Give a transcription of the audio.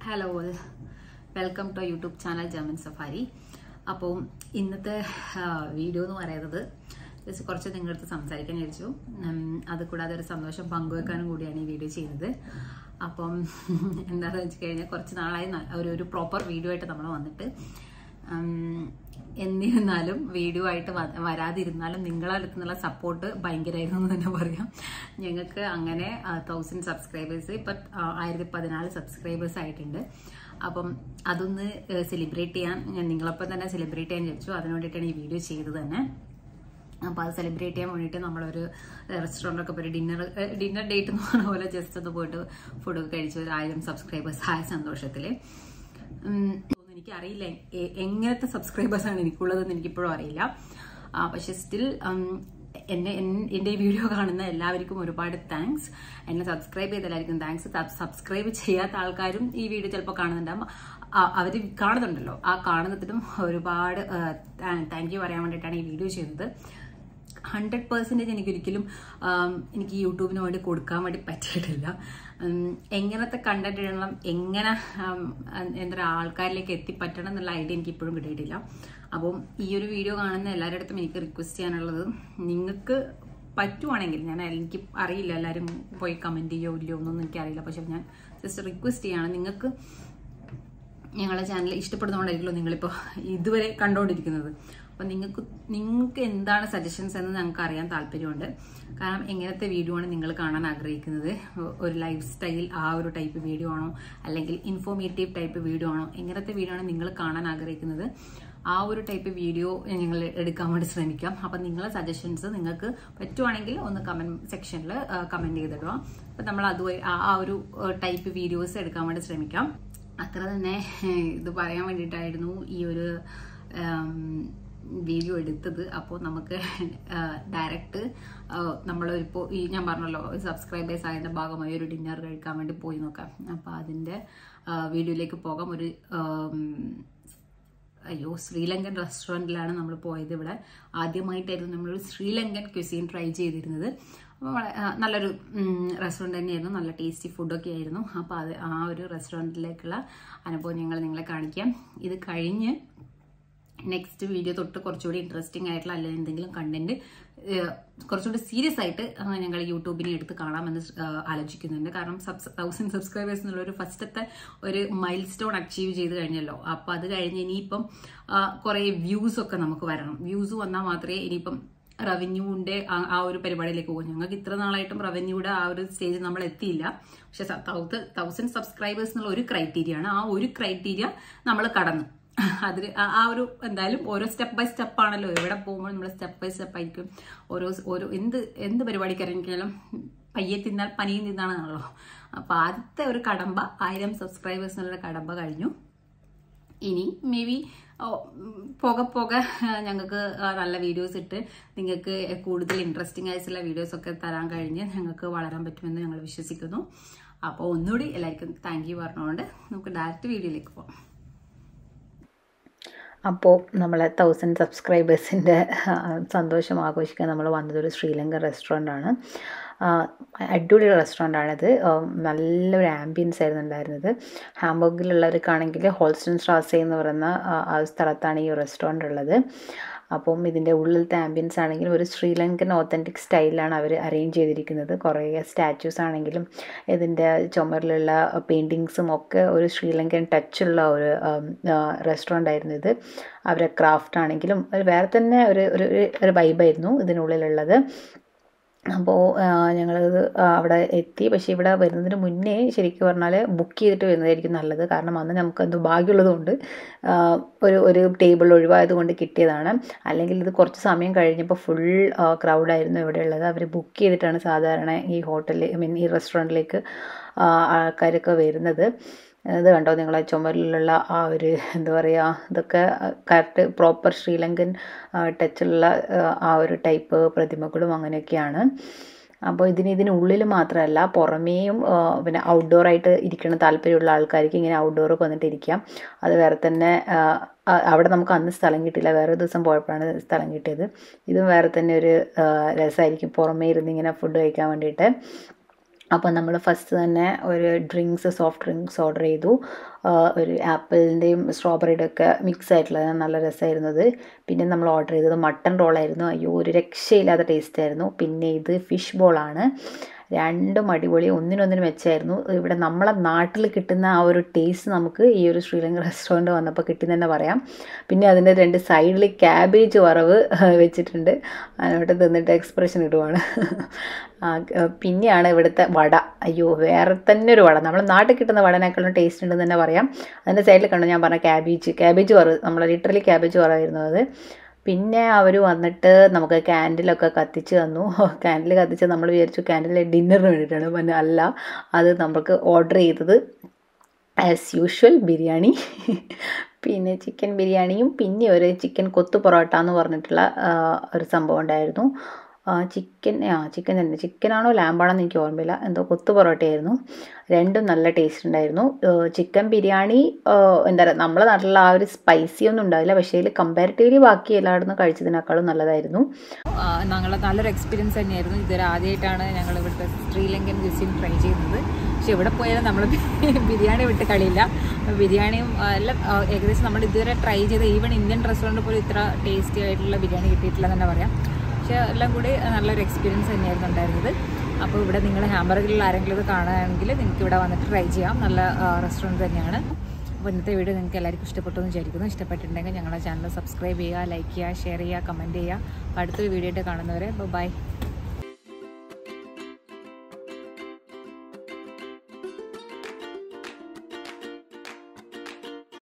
hello welcome to YouTube channel German safari അപ്പോൾ ഇന്നത്തെ video എന്ന് പറയുന്നത് ജസ്റ്റ് കുറച്ച് നിങ്ങളുടെ അടുത്ത് സംസാരിക്കാൻ വിചാരിച്ചു ഉം, അത് കൂടാതെ ഒരു സന്തോഷം പങ്കുവെക്കാനും കൂടിയാണ് ഈ വീഡിയോ ചെയ്യുന്നത് അപ്പം എന്താണെന്ന് വെച്ച് കഴിഞ്ഞാൽ കുറച്ച് നാളായി ന- ഒരു ഒരു പ്രോപ്പർ വീഡിയോ ആയിട്ട് നമ്മൾ വന്നിട്ട് ഉം, എന്നിരുന്നാലും വീഡിയോ ആയിട്ട് വ- വരാതിരുന്നാലും നിങ്ങളെ അടുത്ത് നിന്നുള്ള സപ്പോർട്ട് ഭയങ്കരമായിരുന്നു എന്ന് തന്നെ പറയാം ഞങ്ങൾക്ക് അങ്ങനെ തൗസൻഡ് സബ്സ്ക്രൈബേഴ്സ് ഇപ്പം ആയിരത്തി പതിനാല് സബ്സ്ക്രൈബേഴ്സ് ആയിട്ടുണ്ട് അപ്പം അതൊന്ന് സെലിബ്രേറ്റ് ചെയ്യാൻ ഞാൻ നിങ്ങളൊപ്പം തന്നെ സെലിബ്രേറ്റ് ചെയ്യാൻ വിചാരിച്ചു അതിന് വേണ്ടിയിട്ടാണ് ഈ വീഡിയോ ചെയ്തത് തന്നെ അപ്പോൾ അത് സെലിബ്രേറ്റ് ചെയ്യാൻ വേണ്ടിയിട്ട് നമ്മളൊരു റെസ്റ്റോറൻറ്റൊക്കെ പോയി ഡിന്നർ ഡിന്നർ ഡേറ്റ് എന്ന് പറഞ്ഞ പോലെ ജസ്റ്റ് ഒന്ന് പോയിട്ട് ഫുഡൊക്കെ കഴിച്ച് ഒരു ആയിരം സബ്സ്ക്രൈബേഴ്സ് ആയ സന്തോഷത്തിൽ എനിക്ക് അറിയില്ല എങ്ങനത്തെ സബ്സ്ക്രൈബേഴ്സ് ആണ് എനിക്കുള്ളതെന്ന് എനിക്കിപ്പോഴും അറിയില്ല ആ, പക്ഷെ സ്റ്റിൽ എന്നെ എൻ- എന്റെ ഈ വീഡിയോ കാണുന്ന എല്ലാവർക്കും ഒരുപാട് താങ്ക്സ് എന്നെ സബ്സ്ക്രൈബ് ചെയ്ത എല്ലാവർക്കും താങ്ക്സ് സബ്സ്ക്രൈബ് ചെയ്യാത്ത ആൾക്കാരും ഈ വീഡിയോ ചിലപ്പോൾ കാണുന്നുണ്ടാവും അവർ കാണുന്നുണ്ടല്ലോ ആ കാണുന്നതിനും ഒരുപാട് താങ്ക് യു പറയാൻ വേണ്ടിയിട്ടാണ് ഈ വീഡിയോ ചെയ്യുന്നത് ഹൺഡ്രഡ് പെർസെൻറ്റേജ് എനിക്കൊരിക്കലും ആം, എനിക്ക് യൂട്യൂബിന് വേണ്ടി കൊടുക്കാൻ വേണ്ടി പറ്റിയിട്ടില്ല ഉം, എങ്ങനത്തെ കണ്ടന്റ് ഇടണം എങ്ങനെ ആം, എന്താ പറയുക ആൾക്കാരിലേക്ക് എത്തിപ്പറ്റണം എന്നുള്ള ഐഡിയ എനിക്ക് ഇപ്പോഴും കിട്ടിയിട്ടില്ല അപ്പം ഈ ഒരു വീഡിയോ കാണുന്ന എല്ലാവരുടെ അടുത്തും എനിക്ക് റിക്വസ്റ്റ് ചെയ്യാനുള്ളത് നിങ്ങൾക്ക് പറ്റുവാണെങ്കിൽ ഞാൻ എനിക്ക് അറിയില്ല എല്ലാവരും പോയി കമൻറ്റ് ചെയ്യോ ഇല്ലയോ ഒന്നും എനിക്കറിയില്ല പക്ഷെ ഞാൻ ജസ്റ്റ് റിക്വസ്റ്റ് ചെയ്യാണ് നിങ്ങൾക്ക് ഞങ്ങളുടെ ചാനൽ ഇഷ്ടപ്പെടുന്നതുകൊണ്ടായിരിക്കുമല്ലോ നിങ്ങളിപ്പോൾ ഇതുവരെ കണ്ടുകൊണ്ടിരിക്കുന്നത് അപ്പം നിങ്ങൾക്ക് നിങ്ങൾക്ക് എന്താണ് സജഷൻസ് എന്ന് ഞങ്ങൾക്ക് അറിയാൻ താല്പര്യമുണ്ട് കാരണം എങ്ങനത്തെ വീഡിയോ ആണ് നിങ്ങൾ കാണാൻ ആഗ്രഹിക്കുന്നത് ഒരു ലൈഫ് സ്റ്റൈൽ ആ ഒരു ടൈപ്പ് വീഡിയോ ആണോ അല്ലെങ്കിൽ ഇൻഫോർമേറ്റീവ് ടൈപ്പ് വീഡിയോ ആണോ എങ്ങനത്തെ വീഡിയോ ആണ് നിങ്ങൾ കാണാൻ ആഗ്രഹിക്കുന്നത് ആ ഒരു ടൈപ്പ് വീഡിയോ ഞങ്ങൾ എടുക്കാൻ വേണ്ടി ശ്രമിക്കാം അപ്പം നിങ്ങളെ സജഷൻസ് നിങ്ങൾക്ക് പറ്റുവാണെങ്കിൽ ഒന്ന് കമന്റ് സെക്ഷനിൽ കമന്റ് ചെയ്തിടുക അപ്പം നമ്മൾ അതുവഴി ആ ആ ഒരു ടൈപ്പ് വീഡിയോസ് എടുക്കാൻ വേണ്ടി ശ്രമിക്കാം അത്ര തന്നെ ഏഹ്, ഇത് പറയാൻ വേണ്ടിയിട്ടായിരുന്നു ഈ ഒരു വീഡിയോ എടുത്തത് അപ്പോൾ നമുക്ക് ഡയറക്റ്റ് നമ്മളിപ്പോൾ ഈ ഞാൻ പറഞ്ഞല്ലോ സബ്സ്ക്രൈബേഴ്സ് ആയതിൻ്റെ ഭാഗമായി ഒരു ഡിന്നർ കഴിക്കാൻ വേണ്ടി പോയി നോക്കാം അപ്പോൾ അതിൻ്റെ വീഡിയോയിലേക്ക് പോകാം ഒരു ആം, അയ്യോ ശ്രീലങ്കൻ റെസ്റ്റോറൻറ്റിലാണ് നമ്മൾ പോയത് ഇവിടെ ആദ്യമായിട്ടായിരുന്നു നമ്മളൊരു ശ്രീലങ്കൻ ക്യുസീൻ ട്രൈ ചെയ്തിരുന്നത് അപ്പോൾ വള- ആ, നല്ലൊരു റെസ്റ്റോറൻറ്റ് തന്നെയായിരുന്നു നല്ല ടേസ്റ്റി ഫുഡൊക്കെ ആയിരുന്നു അപ്പോൾ അത് ആ ഒരു റെസ്റ്റോറൻറ്റിലേക്കുള്ള അനുഭവം ഞങ്ങൾ നിങ്ങളെ കാണിക്കാം ഇത് കഴിഞ്ഞ് നെക്സ്റ്റ് വീഡിയോ തൊട്ട് കുറച്ചുകൂടി ഇൻട്രസ്റ്റിംഗ് ആയിട്ടുള്ള അല്ലെങ്കിൽ എന്തെങ്കിലും കണ്ടന്റ് കുറച്ചുകൂടി സീരിയസ് ആയിട്ട് ആ, ഞങ്ങൾ യൂട്യൂബിനെ എടുത്ത് കാണാമെന്ന് സ്- ആ, ആലോചിക്കുന്നുണ്ട് കാരണം തൗസൻഡ് സബ്സ്ക്രൈബേഴ്സ് എന്നുള്ള ഒരു ഫസ്റ്റത്തെ ഒരു മൈൽ സ്റ്റോൺ അച്ചീവ് ചെയ്ത് കഴിഞ്ഞല്ലോ അപ്പൊ അത് കഴിഞ്ഞ് ഇനിയിപ്പം കുറെ വ്യൂസ് ഒക്കെ നമുക്ക് വരണം വ്യൂസ് വന്നാൽ മാത്രമേ ഇനിയിപ്പം റവന്യൂവിന്റെ ആ- ആ ഒരു പരിപാടിയിലേക്ക് പോകും ഞങ്ങൾക്ക് ഇത്ര നാളായിട്ടും റവന്യൂയുടെ ആ ഒരു സ്റ്റേജ് നമ്മൾ എത്തിയില്ല പക്ഷെ തൗസൻഡ് സബ്സ്ക്രൈബേഴ്സ് എന്നുള്ള ഒരു ക്രൈറ്റീരിയ ആണ് ആ ഒരു ക്രൈറ്റീരിയ നമ്മൾ കടന്നു അതിൽ ആ ആ ഒരു എന്തായാലും ഓരോ സ്റ്റെപ്പ് ബൈ സ്റ്റെപ്പ് ആണല്ലോ എവിടെ പോകുമ്പോൾ നമ്മൾ സ്റ്റെപ്പ് ബൈ സ്റ്റെപ്പ് ആയിരിക്കും ഓരോ ഓരോ എന്ത് എന്ത് പരിപാടിക്ക് ഇറങ്ങിക്കഴിഞ്ഞാലും പയ്യെ തിന്നാൽ പനിയും തിന്നാണെന്നാണല്ലോ അപ്പൊ ആദ്യത്തെ ഒരു കടമ്പ ആയിരം സബ്സ്ക്രൈബേഴ്സ് എന്നുള്ള കടമ്പ കഴിഞ്ഞു ഇനി മേ ബി പോകെ പോകെ ഞങ്ങൾക്ക് നല്ല വീഡിയോസ് ഇട്ട് നിങ്ങൾക്ക് കൂടുതൽ ഇൻട്രസ്റ്റിംഗ് ആയിട്ടുള്ള വീഡിയോസ് ഒക്കെ തരാൻ കഴിഞ്ഞ് ഞങ്ങൾക്ക് വളരാൻ പറ്റുമെന്ന് ഞങ്ങൾ വിശ്വസിക്കുന്നു അപ്പോൾ ഒന്നുകൂടി എല്ലാവർക്കും താങ്ക് യു പറഞ്ഞുകൊണ്ട് നമുക്ക് ഡയറക്റ്റ് വീഡിയോയിലേക്ക് പോകാം അപ്പോൾ നമ്മളെ തൗസൻഡ് സബ്സ്ക്രൈബേഴ്സിൻ്റെ സന്തോഷം ആഘോഷിക്കാൻ നമ്മൾ വന്നത് ഒരു ശ്രീലങ്കൻ റെസ്റ്റോറൻ്റാണ് അടിപൊളി റെസ്റ്റോറൻ്റാണിത് നല്ലൊരു ആംബിയൻസ് ആയിരുന്നു ഉണ്ടായിരുന്നത് ഹാംബർഗിലുള്ളവർക്കാണെങ്കിൽ ഹോൾസ്റ്റൺ സ്ട്രാസെ എന്ന് പറയുന്ന ആ, ആ സ്ഥലത്താണ് ഈ റെസ്റ്റോറൻ്റ് ഉള്ളത് അപ്പം ഇതിൻ്റെ ഉള്ളിലത്തെ ആംബിയൻസ് ആണെങ്കിലും ഒരു ശ്രീലങ്കൻ ഓത്തൻറ്റിക് സ്റ്റൈലിലാണ് അവർ അറേഞ്ച് ചെയ്തിരിക്കുന്നത് കുറേ സ്റ്റാച്യൂസ് ആണെങ്കിലും ഇതിൻ്റെ ചുമരിലുള്ള പെയിൻറ്റിങ്സും ഒക്കെ ഒരു ശ്രീലങ്കൻ ടച്ചുള്ള ഒരു റെസ്റ്റോറൻ്റ് ആയിരുന്നു ഇത് അവരെ ക്രാഫ്റ്റ് ആണെങ്കിലും ഒരു വേറെ തന്നെ ഒരു ഒരു ഒരു വൈബായിരുന്നു ഇതിനുള്ളിലുള്ളത് അപ്പോൾ ഞങ്ങളത് അവിടെ എത്തി പക്ഷേ ഇവിടെ വരുന്നതിന് മുന്നേ ശരിക്കും പറഞ്ഞാൽ ബുക്ക് ചെയ്തിട്ട് വരുന്നതായിരിക്കും നല്ലത് കാരണം അന്ന് നമുക്ക് എന്തോ ഭാഗ്യമുള്ളതുകൊണ്ട് ആ, ഒരു ഒരു ടേബിൾ ഒഴിവായത് കൊണ്ട് കിട്ടിയതാണ് അല്ലെങ്കിൽ ഇത് കുറച്ച് സമയം കഴിഞ്ഞപ്പോൾ ഫുൾ ക്രൗഡായിരുന്നു ഇവിടെ ഉള്ളത് അവർ ബുക്ക് ചെയ്തിട്ടാണ് സാധാരണ ഈ ഹോട്ടലിൽ ഐ മീൻ ഈ റെസ്റ്റോറൻറ്റിലേക്ക് ആൾക്കാരൊക്കെ വരുന്നത് ഇത് കണ്ടോ നിങ്ങളെ ചുമരിലുള്ള ആ ഒരു എന്താ പറയുക ഇതൊക്കെ കറക്റ്റ് പ്രോപ്പർ ശ്രീലങ്കൻ ടച്ചുള്ള ആ ഒരു ടൈപ്പ് പ്രതിമകളും അങ്ങനെയൊക്കെയാണ് അപ്പോൾ ഇതിന് ഇതിനുള്ളിൽ മാത്രമല്ല പുറമേയും ആ, പിന്നെ ഔട്ട്ഡോർ ആയിട്ട് ഇരിക്കണം താല്പര്യമുള്ള ആൾക്കാർക്ക് ഇങ്ങനെ ഔട്ട്ഡോർ വന്നിട്ട് ഇരിക്കാം അത് വേറെ തന്നെ ആ, ആ, അവിടെ നമുക്ക് അന്ന് സ്ഥലം കിട്ടിയില്ല വേറെ ഒരു ദിവസം പോയപ്പോഴാണ് സ്ഥലം കിട്ടിയത് ഇതും വേറെ തന്നെ ഒരു ആ, രസമായിരിക്കും പുറമേ ഇരുന്ന് ഇങ്ങനെ ഫുഡ് കഴിക്കാൻ വേണ്ടിയിട്ട് അപ്പോൾ നമ്മൾ ഫസ്റ്റ് തന്നെ ഒരു ഡ്രിങ്ക്സ് സോഫ്റ്റ് ഡ്രിങ്ക്സ് ഓർഡർ ചെയ്തു ആ, ഒരു ആപ്പിളിൻ്റെയും സ്ട്രോബെറിയുടെ ഒക്കെ മിക്സ് ആയിട്ടുള്ളത് നല്ല രസമായിരുന്നത് പിന്നെ നമ്മൾ ഓർഡർ ചെയ്തത് മട്ടൺ റോളായിരുന്നു അയ്യോ ഒരു രക്ഷയില്ലാത്ത ടേസ്റ്റ് ആയിരുന്നു പിന്നെ ഇത് ഫിഷ് ബോളാണ് രണ്ടും അടിപൊളി ഒന്നിനൊന്നിനും മെച്ചമായിരുന്നു ഇവിടെ നമ്മളെ നാട്ടിൽ കിട്ടുന്ന ആ ഒരു ടേസ്റ്റ് നമുക്ക് ഈ ഒരു ശ്രീലങ്ക റെസ്റ്റോറൻറ്റ് വന്നപ്പോൾ കിട്ടി തന്നെ പറയാം പിന്നെ അതിൻ്റെ രണ്ട് സൈഡിൽ ക്യാബേജ് വറവ് വെച്ചിട്ടുണ്ട് അതിനോട്ട് തിന്നിട്ട് എക്സ്പ്രഷൻ ഇടുവാണ് ആ, ക- പിന്നെയാണ് ഇവിടുത്തെ വട അയ്യോ വേറെ തന്നെ ഒരു വട നമ്മൾ നാട്ടിൽ കിട്ടുന്ന വടനേക്കാളും ടേസ്റ്റ് ഉണ്ടെന്ന് തന്നെ പറയാം അതിൻ്റെ സൈഡിൽ കണ്ടു ഞാൻ പറഞ്ഞ ക്യാബേജ് ക്യാബേജ് വറവ് നമ്മൾ ലിറ്ററലി ക്യാബേജ് വറവായിരുന്നു അത് പിന്നെ അവർ വന്നിട്ട് നമുക്ക് ക്യാൻഡിലൊക്കെ കത്തിച്ച് തന്നു ക്യാൻഡിൽ കത്തിച്ച് നമ്മൾ വിചാരിച്ചു ക്യാൻഡിൽ ഡിന്നറിന് വേണ്ടിയിട്ടാണ് പിന്നെ അല്ല അത് നമുക്ക് ഓർഡർ ചെയ്തത് ആസ് യൂഷ്വൽ ബിരിയാണി പിന്നെ ചിക്കൻ ബിരിയാണിയും പിന്നെ ഒരു ചിക്കൻ കൊത്തു പൊറോട്ട എന്ന് പറഞ്ഞിട്ടുള്ള ആ, ഒരു സംഭവം ഉണ്ടായിരുന്നു ചിക്കൻ ആ ചിക്കൻ തന്നെ ചിക്കനാണോ ലാമ്പാണോ എന്ന് എനിക്ക് ഓർമ്മയില്ല എന്തോ കൊത്തു പൊറോട്ടയായിരുന്നു രണ്ടും നല്ല ടേസ്റ്റ് ഉണ്ടായിരുന്നു ചിക്കൻ ബിരിയാണി ആ, എന്താ പറയുക നമ്മുടെ നാട്ടിലുള്ള ആ ഒരു സ്പൈസി ഒന്നും ഉണ്ടാവില്ല പക്ഷേ ഇതിൽ കമ്പാരിറ്റീവ്ലി ബാക്കി എല്ലായിടത്തും കഴിച്ചതിനേക്കാളും നല്ലതായിരുന്നു ഞങ്ങൾ നല്ലൊരു എക്സ്പീരിയൻസ് തന്നെയായിരുന്നു ഇതൊരു ആദ്യമായിട്ടാണ് ഞങ്ങൾ ഇവിടുത്തെ ശ്രീലങ്കൻ ക്വിസിൻ ട്രൈ ചെയ്യുന്നത് പക്ഷെ ഇവിടെ പോയാലും നമ്മൾ ബിരിയാണി വിട്ട് കളിയില്ല ബിരിയാണിയും ആ, എല്ലാം ആ, ഏകദേശം നമ്മൾ ഇതുവരെ ട്രൈ ചെയ്ത ഈവൻ ഇന്ത്യൻ റെസ്റ്റോറൻറ്റ് പോലും ഇത്ര ടേസ്റ്റി ആയിട്ടുള്ള ബിരിയാണി കിട്ടിയിട്ടില്ല തന്നെ പറയാം പക്ഷേ എല്ലാം കൂടി നല്ലൊരു എക്സ്പീരിയൻസ് തന്നെയായിരുന്നു ഉണ്ടായിരുന്നത് അപ്പോൾ ഇവിടെ നിങ്ങൾ ഹാംബർഗറിൽ ആരെങ്കിലും ഇത് കാണുകയാണെങ്കിൽ നിങ്ങൾക്ക് ഇവിടെ വന്നിട്ട് ട്രൈ ചെയ്യാം നല്ല റെസ്റ്റോറൻറ്റ് തന്നെയാണ് അപ്പോൾ ഇന്നത്തെ വീഡിയോ നിങ്ങൾക്ക് എല്ലാവർക്കും ഇഷ്ടപ്പെട്ടു എന്ന് വിചാരിക്കുന്നു ഇഷ്ടപ്പെട്ടിട്ടുണ്ടെങ്കിൽ ഞങ്ങളുടെ ചാനൽ സബ്സ്ക്രൈബ് ചെയ്യുക ലൈക്ക് ചെയ്യുക ഷെയർ ചെയ്യുക കമൻറ്റ് ചെയ്യുക അപ്പോൾ അടുത്തൊരു വീഡിയോ ആയിട്ട് കാണുന്നവരെ ബൈ